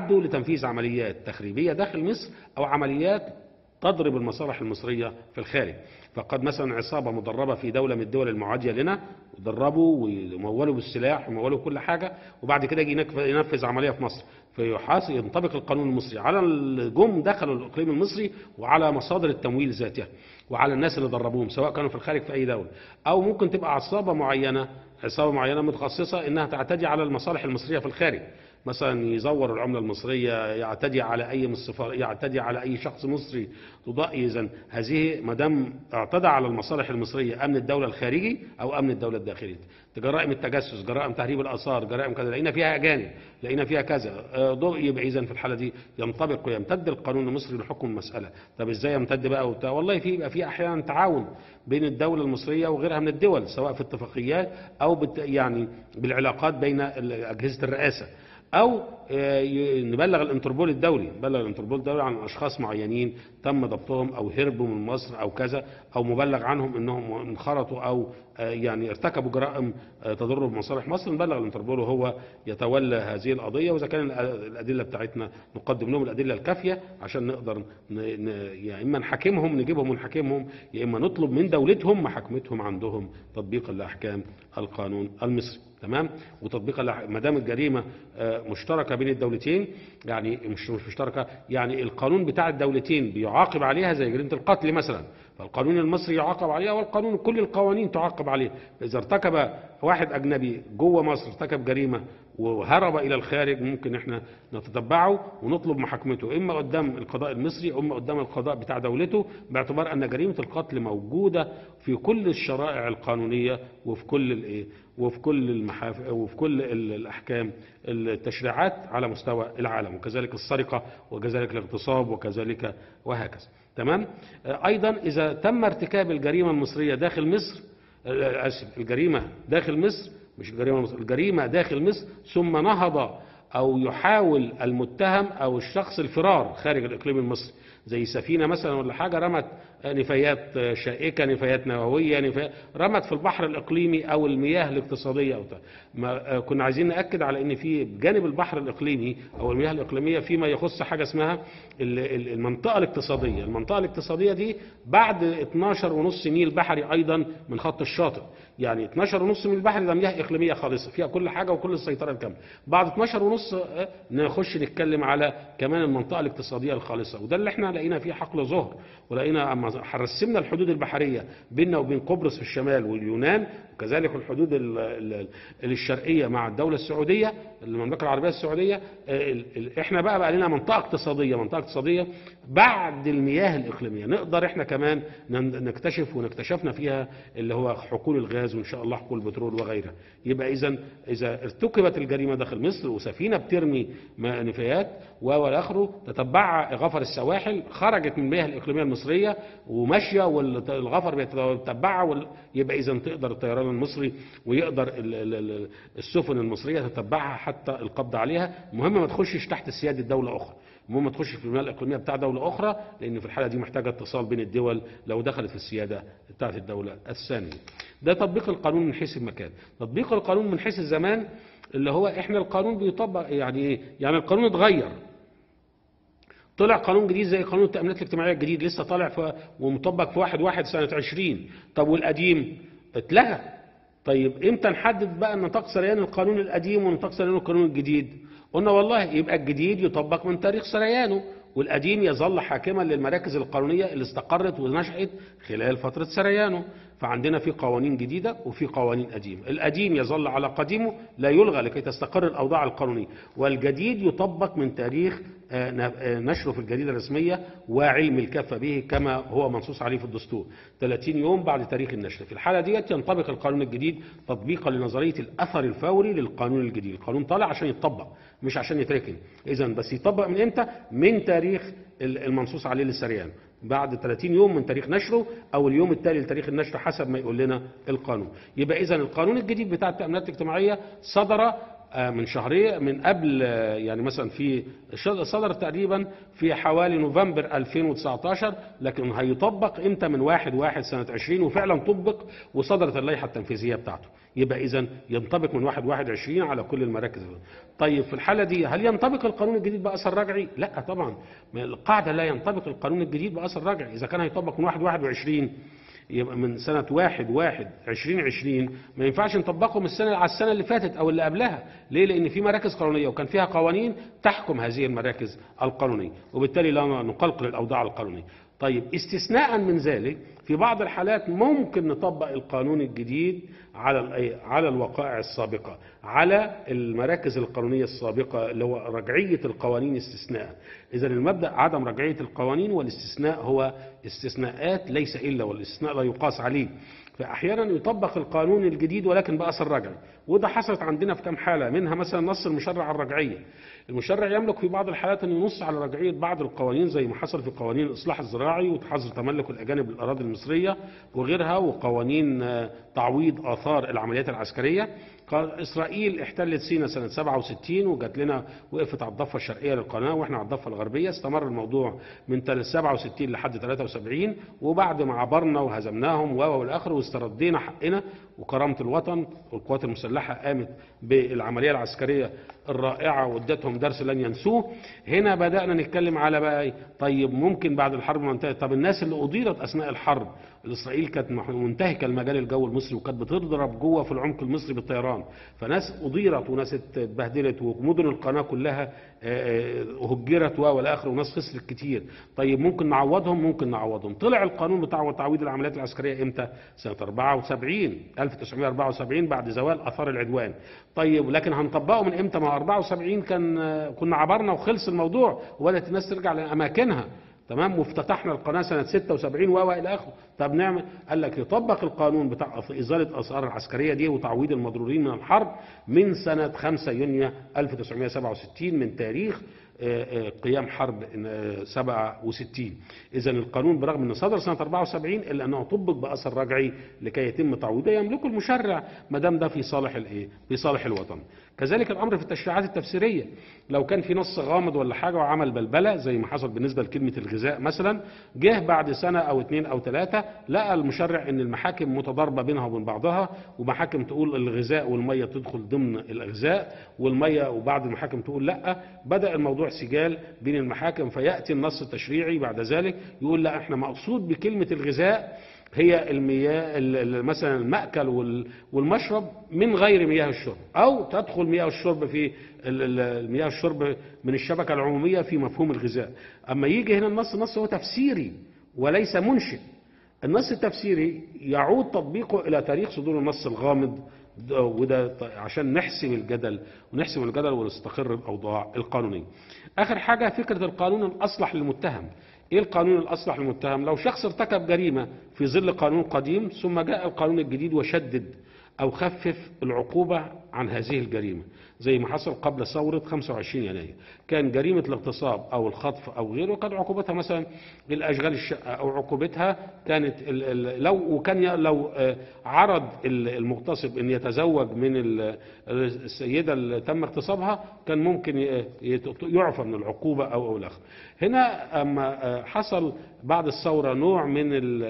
يعدوا لتنفيذ عمليات تخريبية داخل مصر أو عمليات تضرب المصالح المصرية في الخارج فقد مثلا عصابة مدربة في دولة من الدول المعادية لنا ودربوا ومولوا بالسلاح ومولوا كل حاجة وبعد كده يجي ينف- ينفذ عملية في مصر فيحاس ينطبق القانون المصري على الجم دخلوا الإقليم المصري وعلى مصادر التمويل ذاتها وعلى الناس اللي دربوهم سواء كانوا في الخارج في أي دولة أو ممكن تبقى عصابة معينة عصابة معينة متخصصة إنها تعتدي على المصالح المصرية في الخارج مثلا يزور العملة المصرية يعتدي على أي من السفار يعتدي على أي شخص مصري تضاء إذا هذه ما دام اعتدى على المصالح المصرية أمن الدولة الخارجي أو أمن الدولة الداخلية جرائم التجسس جرائم تهريب الآثار جرائم كذا لقينا فيها أجانب لقينا فيها كذا آه، ضوء يبقى إذا في الحالة دي ينطبق ويمتد القانون المصري لحكم المسألة طب إزاي يمتد بقى وبتاع والله في يبقى في أحيانا تعاون بين الدولة المصرية وغيرها من الدول سواء في اتفاقيات أو بت يعني بالعلاقات بين ال- أجهزة الرئاسة او آه، ي- نبلغ الانتربول الدولي نبلغ الانتربول الدولي عن اشخاص معينين تم ضبطهم او هربوا من مصر او كذا او مبلغ عنهم انهم انخرطوا او آه، يعني ارتكبوا جرائم آه، تضر بمصالح مصر نبلغ الانتربول وهو يتولى هذه القضيه واذا كان الأ- الادله بتاعتنا نقدم لهم الادله الكافيه عشان نقدر ن- ن- يا اما نحاكمهم نجيبهم ونحاكمهم يا اما نطلب من دولتهم محاكمتهم عندهم تطبيقا لاحكام القانون المصري تمام وتطبيق الأح- ما دام الجريمه آه، مشتركه بين الدولتين يعني مش مش مشتركه يعني القانون بتاع الدولتين بيعاقب عليها زي جريمه القتل مثلا فالقانون المصري يعاقب عليها والقانون كل القوانين تعاقب عليه فاذا ارتكب واحد اجنبي جوه مصر ارتكب جريمه وهرب الى الخارج ممكن احنا نتتبعه ونطلب محاكمته اما قدام القضاء المصري اما قدام القضاء بتاع دولته باعتبار ان جريمه القتل موجوده في كل الشرائع القانونيه وفي كل الايه وفي كل المحاف وفي كل ال- الاحكام التشريعات على مستوى العالم وكذلك السرقه وكذلك الاغتصاب وكذلك وهكذا تمام آه، ايضا اذا تم ارتكاب الجريمه المصريه داخل مصر آه، اسف الجريمه داخل مصر مش الجريمه المصرية الجريمه داخل مصر ثم نهض او يحاول المتهم او الشخص الفرار خارج الاقليم المصري زي سفينه مثلا ولا حاجه رمت نفايات شائكه نفايات نوويه نفايات رمت في البحر الاقليمي او المياه الاقتصاديه او بتاع. ما كنا عايزين ناكد على ان في جانب البحر الاقليمي او المياه الاقليميه فيما يخص حاجه اسمها ال- ال- المنطقه الاقتصاديه المنطقه الاقتصاديه دي بعد 12 ونص ميل بحري ايضا من خط الشاطئ يعني 12 ونص ميل بحري ده مياه اقليميه خالصه فيها كل حاجه وكل السيطره الكامله بعد 12 ونص آه، نخش نتكلم على كمان المنطقه الاقتصاديه الخالصه وده اللي احنا لقينا فيه حقل ظهر ولقينا اما رسمنا الحدود البحريه بيننا وبين قبرص في الشمال واليونان وكذلك الحدود ال- ال- ال- الشرقيه مع الدوله السعوديه المملكه العربيه السعوديه آه، ال- ال- احنا بقى بقى لنا منطقه اقتصاديه منطقه اقتصاديه بعد المياه الاقليميه نقدر احنا كمان ن- نكتشف ونكتشفنا فيها اللي هو حقول الغاز وان شاء الله حقول البترول وغيرها يبقى اذا اذا ارتكبت الجريمه داخل مصر وسفينه بترمي ما- نفايات والى اخره تتبع غفر السواحل خرجت من المياه الاقليميه المصريه وماشيه والغفر بيتبعها وال- يبقى اذا تقدر الطيران المصري ويقدر ال- ال- ال- السفن المصريه تتبعها حتى القبض عليها المهم ما تخشش تحت سياده دوله اخرى المهم ما تخش في المياه الاقليميه بتاع دوله اخرى لان في الحاله دي محتاجه اتصال بين الدول لو دخلت في السياده بتاعت الدوله الثانيه ده تطبيق القانون من حيث المكان تطبيق القانون من حيث الزمان اللي هو احنا القانون بيطبق يعني ايه يعني القانون اتغير طلع قانون جديد زي قانون التأمينات الاجتماعية الجديد لسه طالع في ومطبق في واحد واحد سنة 20 طب والقديم اتلغى طيب امتى نحدد بقى نطاق سريان القانون القديم ونطاق سريان القانون الجديد قلنا والله يبقى الجديد يطبق من تاريخ سريانه والقديم يظل حاكما للمراكز القانونية اللي استقرت ونشأت خلال فترة سريانه فعندنا في قوانين جديدة وفي قوانين قديمة القديم يظل على قديمه لا يلغى لكي تستقر الأوضاع القانونية والجديد يطبق من تاريخ آه، ن- آه، نشره في الجريدة الرسمية وعلم الكفة به كما هو منصوص عليه في الدستور 30 يوم بعد تاريخ النشر في الحالة ديت ينطبق القانون الجديد تطبيقا لنظرية الأثر الفوري للقانون الجديد القانون طالع عشان يتطبق مش عشان يتركن إذا بس يطبق من إمتى من تاريخ ال- المنصوص عليه للسريان بعد 30 يوم من تاريخ نشره او اليوم التالي لتاريخ النشر حسب ما يقول لنا القانون يبقى اذا القانون الجديد بتاع التامينات الاجتماعيه صدر آه، من شهرين من قبل آه، يعني مثلا في ش- صدر تقريبا في حوالي نوفمبر 2019 لكن هيطبق امتى من 1 1 سنة 20 وفعلا طبق وصدرت اللائحة التنفيذية بتاعته يبقى اذا ينطبق من 1 1 20 على كل المراكز طيب في الحالة دي هل ينطبق القانون الجديد بأثر رجعي؟ لا طبعا ما القاعدة لا ينطبق القانون الجديد بأثر رجعي إذا كان هيطبق من 1 21 يبقى من سنة واحد واحد عشرين عشرين ما ينفعش نطبقه من السنة على السنة اللي فاتت أو اللي قبلها ليه؟ لأن في مراكز قانونية وكان فيها قوانين تحكم هذه المراكز القانونية وبالتالي لا نقلقل الأوضاع القانونية طيب استثناء من ذلك في بعض الحالات ممكن نطبق القانون الجديد على ال- على الوقائع السابقة على المراكز القانونية السابقة اللي هو رجعية القوانين استثناء إذا المبدأ عدم رجعية القوانين والاستثناء هو استثناءات ليس إلا والاستثناء لا يقاس عليه فأحيانا يطبق القانون الجديد ولكن بأثر رجعي وده حصلت عندنا في كم حالة منها مثلا نص المشرع على الرجعية المشرع يملك في بعض الحالات أن ينص على رجعية بعض القوانين زي ما حصل في قوانين الإصلاح الزراعي وحظر تملك الأجانب للأراضي المصرية وغيرها وقوانين آه، تعويض آثار العمليات العسكرية قال إسرائيل احتلت سيناء سنة 67 وجات لنا وقفت على الضفة الشرقية للقناة وإحنا على الضفة الغربية استمر الموضوع من تل- 67 لحد 73 وبعد ما عبرنا وهزمناهم و والآخر واستردينا حقنا وكرامة الوطن والقوات المسلحة قامت بالعملية العسكرية الرائعة وادتهم درس لن ينسوه هنا بدأنا نتكلم على بقى إيه؟ طيب ممكن بعد الحرب ما انتهت طب الناس اللي أضيرت أثناء الحرب الإسرائيل كانت مح- منتهكة المجال الجوي المصري وكانت بتضرب جوه في العمق المصري بالطيران فناس أضيرت وناس اتبهدلت ومدن القناة كلها آه، آه، هجرت و والآخر وناس خسرت كتير طيب ممكن نعوضهم ممكن نعوضهم طلع القانون بتاع تعويض العمليات العسكرية امتى سنة 74 1974 بعد زوال آثار العدوان طيب لكن هنطبقه من امتى ما 74 كان آه، كنا عبرنا وخلص الموضوع وبدأت الناس ترجع لأماكنها تمام وافتتحنا القناه سنه 76 و الى اخره طب نعمل قال لك يطبق القانون بتاع ازاله اثار العسكريه دي وتعويض المضرورين من الحرب من سنه 5 يونيو 1967 من تاريخ آه، آه، قيام حرب آه، 67 اذا القانون برغم انه صدر سنه 74 الا انه طبق باثر رجعي لكي يتم تعويضه يملكه المشرع ما دام ده في صالح الايه في صالح الوطن كذلك الامر في التشريعات التفسيريه لو كان في نص غامض ولا حاجه وعمل بلبله زي ما حصل بالنسبه لكلمه الغذاء مثلا جه بعد سنه او اتنين او ثلاثه لقى المشرع ان المحاكم متضاربه بينها وبين بعضها ومحاكم تقول الغذاء والميه تدخل ضمن الغذاء والميه وبعض المحاكم تقول لا بدا الموضوع سجال بين المحاكم فياتي النص التشريعي بعد ذلك يقول لا احنا مقصود بكلمه الغذاء هي المياه ال- ال- مثلا المأكل وال- والمشرب من غير مياه الشرب أو تدخل مياه الشرب في ال- ال- المياه الشرب من الشبكة العمومية في مفهوم الغذاء أما يجي هنا النص النص هو تفسيري وليس منشئ النص التفسيري يعود تطبيقه إلى تاريخ صدور النص الغامض ده- وده ط- عشان نحسم الجدل ونحسم الجدل ونستقر الأوضاع القانونية آخر حاجة فكرة القانون الأصلح للمتهم ايه القانون الاصلح للمتهم لو شخص ارتكب جريمه في ظل قانون قديم ثم جاء القانون الجديد وشدد او خفف العقوبه عن هذه الجريمه زي ما حصل قبل ثوره 25 يناير كان جريمه الاغتصاب او الخطف او غيره كان عقوبتها مثلا الاشغال الشقه او عقوبتها كانت ال ال لو وكان ي- لو آه، عرض ال- المغتصب ان يتزوج من ال- السيده اللي تم اغتصابها كان ممكن ي- يت- يعفى من العقوبه او او الاخر هنا اما آه، حصل بعد الثوره نوع من ال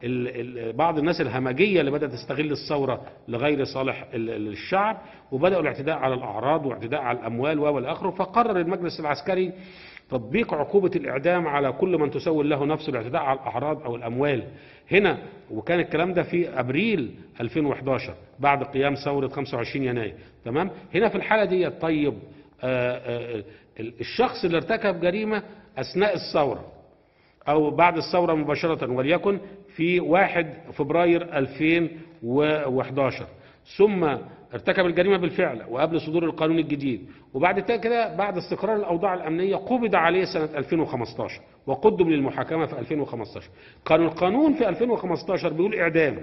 ال ال بعض الناس الهمجيه اللي بدات تستغل الثوره لغير صالح ال- ال- الشعب وبداوا الاعتداء على الاعراض واعتداء على الاموال و والى اخره فقرر المجلس العسكري تطبيق عقوبة الإعدام على كل من تسول له نفس الاعتداء على الأعراض أو الأموال هنا وكان الكلام ده في أبريل 2011 بعد قيام ثورة 25 يناير تمام هنا في الحالة دي طيب آه، آه، الشخص اللي ارتكب جريمة أثناء الثورة أو بعد الثورة مباشرة وليكن في 1 فبراير 2011 ثم ارتكب الجريمة بالفعل وقبل صدور القانون الجديد وبعد كده بعد استقرار الأوضاع الأمنية قبض عليه سنة 2015 وقدم للمحاكمة في 2015 كان القانون في 2015 بيقول إعدام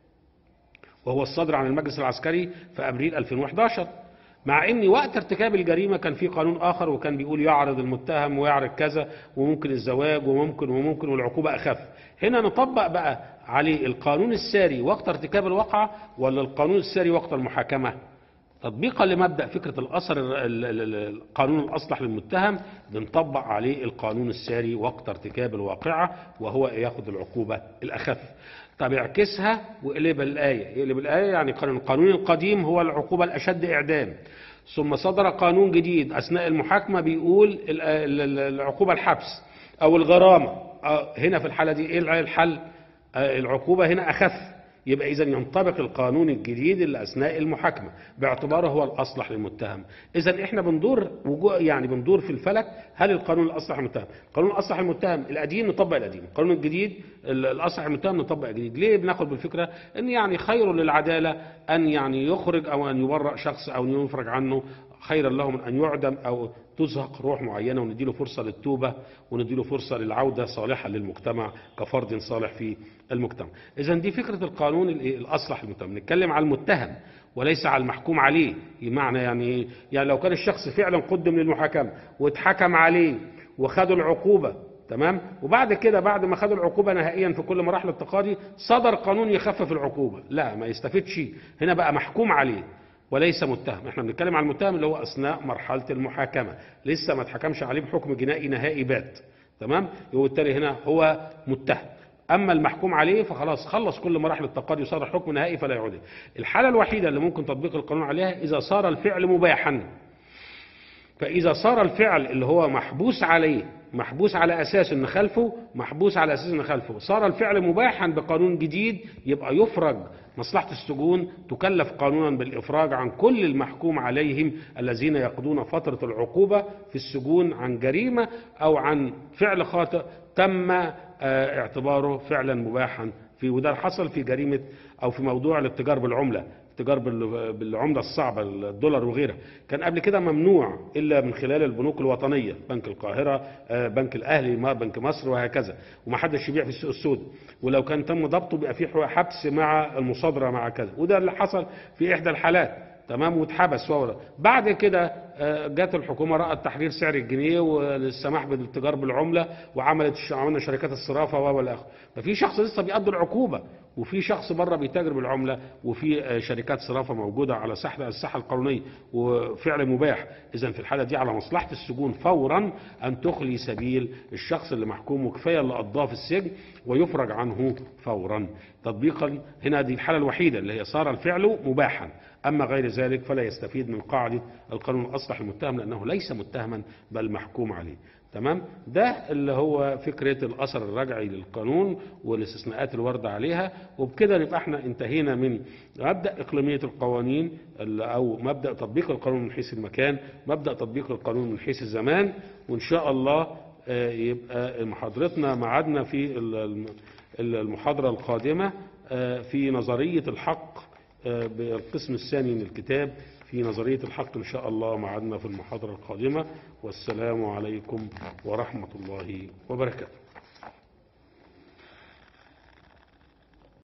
وهو الصادر عن المجلس العسكري في أبريل 2011 مع ان وقت ارتكاب الجريمه كان في قانون اخر وكان بيقول يعرض المتهم ويعرض كذا وممكن الزواج وممكن وممكن والعقوبه اخف هنا نطبق بقى عليه القانون الساري وقت ارتكاب الواقعه ولا القانون الساري وقت المحاكمه تطبيقا لمبدا فكره الاثر ال- ال- ال- القانون الاصلح للمتهم بنطبق عليه القانون الساري وقت ارتكاب الواقعه وهو ياخذ العقوبه الاخف طب يعكسها ويقلب الايه يقلب الايه يعني قانون القانون القديم هو العقوبه الاشد اعدام ثم صدر قانون جديد اثناء المحاكمه بيقول ال- ال- ال- العقوبه الحبس او الغرامه آه، هنا في الحاله دي ايه الحل آه، العقوبه هنا اخف يبقى اذا ينطبق القانون الجديد اللي اثناء المحاكمه باعتباره هو الاصلح للمتهم اذا احنا بندور وجوه يعني بندور في الفلك هل القانون الاصلح للمتهم القانون الاصلح للمتهم القديم نطبق القديم القانون الجديد ال- الاصلح للمتهم نطبق الجديد ليه بناخد بالفكره ان يعني خير للعداله ان يعني يخرج او ان يبرأ شخص او ان يفرج عنه خيرا له من ان يعدم او تزهق روح معينه ونديله فرصه للتوبه ونديله فرصه للعوده صالحا للمجتمع كفرد صالح في المجتمع. اذا دي فكره القانون الإيه؟ الاصلح للمتهم، نتكلم على المتهم وليس على المحكوم عليه، بمعنى يعني إيه؟ يعني لو كان الشخص فعلا قدم للمحاكمه واتحكم عليه وخدوا العقوبه تمام وبعد كده بعد ما خدوا العقوبه نهائيا في كل مراحل التقاضي صدر قانون يخفف العقوبه لا ما يستفيدش هنا بقى محكوم عليه وليس متهم احنا بنتكلم عن المتهم اللي هو اثناء مرحله المحاكمه لسه ما اتحكمش عليه بحكم جنائي نهائي بات تمام وبالتالي هنا هو متهم اما المحكوم عليه فخلاص خلص كل مراحل التقاضي وصار حكم نهائي فلا يعود الحاله الوحيده اللي ممكن تطبيق القانون عليها اذا صار الفعل مباحا فإذا صار الفعل اللي هو محبوس عليه محبوس على أساس أن خلفه محبوس على أساس أن خلفه صار الفعل مباحا بقانون جديد يبقى يفرج مصلحة السجون تكلف قانونا بالإفراج عن كل المحكوم عليهم الذين يقضون فترة العقوبة في السجون عن جريمة أو عن فعل خاطئ تم آه، اعتباره فعلا مباحا في وده حصل في جريمة أو في موضوع الاتجار بالعملة التجار بال- بالعملة الصعبة الدولار وغيرها كان قبل كده ممنوع إلا من خلال البنوك الوطنية بنك القاهرة آه، بنك الأهلي ما- بنك مصر وهكذا ومحدش يبيع في السوق السوداء ولو كان تم ضبطه بيبقى فيه حبس مع المصادرة مع كذا وده اللي حصل في إحدى الحالات تمام واتحبس فورا بعد كده آه، جت الحكومه رأت تحرير سعر الجنيه والسماح بالاتجار بالعمله وعملت ش- عملنا شركات الصرافه و والى اخره ففي شخص لسه بيقضي العقوبه وفي شخص بره بيتاجر بالعمله وفي آه، شركات صرافه موجوده على ساحه الساحه القانونيه وفعل مباح اذا في الحاله دي على مصلحه السجون فورا ان تخلي سبيل الشخص اللي محكوم وكفايه اللي قضاه في السجن ويفرج عنه فورا تطبيقا هنا دي الحاله الوحيده اللي هي صار الفعل مباحا أما غير ذلك فلا يستفيد من قاعدة القانون الأصلح المتهم لأنه ليس متهما بل محكوم عليه تمام ده اللي هو فكرة الأثر الرجعي للقانون والاستثناءات الواردة عليها وبكده نبقى احنا انتهينا من مبدأ إقليمية القوانين ال- أو مبدأ تطبيق القانون من حيث المكان مبدأ تطبيق القانون من حيث الزمان وإن شاء الله آه، يبقى محاضرتنا معادنا في ال- الم- المحاضرة القادمة آه، في نظرية الحق آه، بالقسم الثاني من الكتاب في نظرية الحق إن شاء الله معادنا في المحاضرة القادمة والسلام عليكم ورحمة الله وبركاته